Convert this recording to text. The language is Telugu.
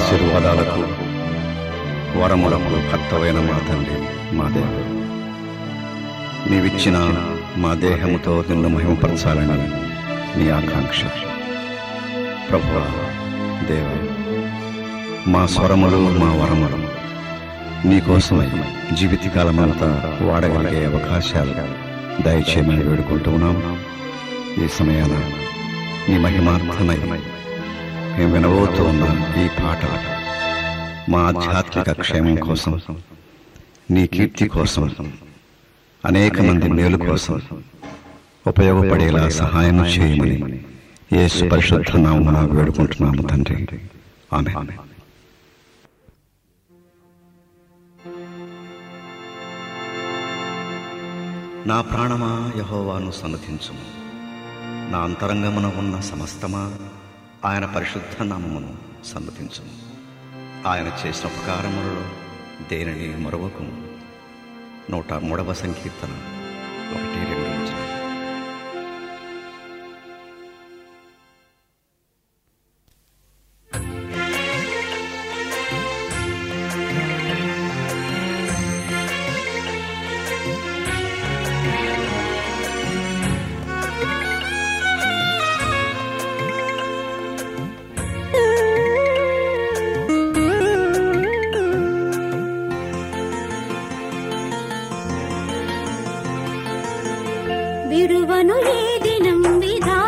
ఆశీర్వాదాలకు వరములకు భర్తవైన మా తండ్రి మా దేవ నీవిచ్చిన మా దేహముతో నిన్ను మహిమపరచాలని నీ ఆకాంక్ష ప్రభువా దేవ మా స్వరములు మా వరములు నీకోసమై జీవితకాలమంతా వాడగలిగే అవకాశాలు దయచేయమని వేడుకుంటూ ఉన్నాం ఈ సమయాన నీ మహిమార్థమై మేము వినబోతూ ఉన్న ఈ పాట మా ఆధ్యాత్మిక క్షేమం కోసం నీ కీర్తి కోసం అనేక మంది మేలు కోసం ఉపయోగపడేలా సహాయం చేయమని యేసు పరిశుద్ధ నామమున వేడుకుంటున్నాము తండ్రి ఆమె నా ప్రాణమా యహోవాను సన్నతించుము నా అంతరంగమున ఉన్న సమస్తమా ఆయన పరిశుద్ధ నామమును సన్నతించుము ఆయన చేసిన ఉపకారములలో దేనిని మరొకము నూట మూడవ సంకీర్తన ఒకటి రెండు వచనాలు. విడువను ఏ దినం విధా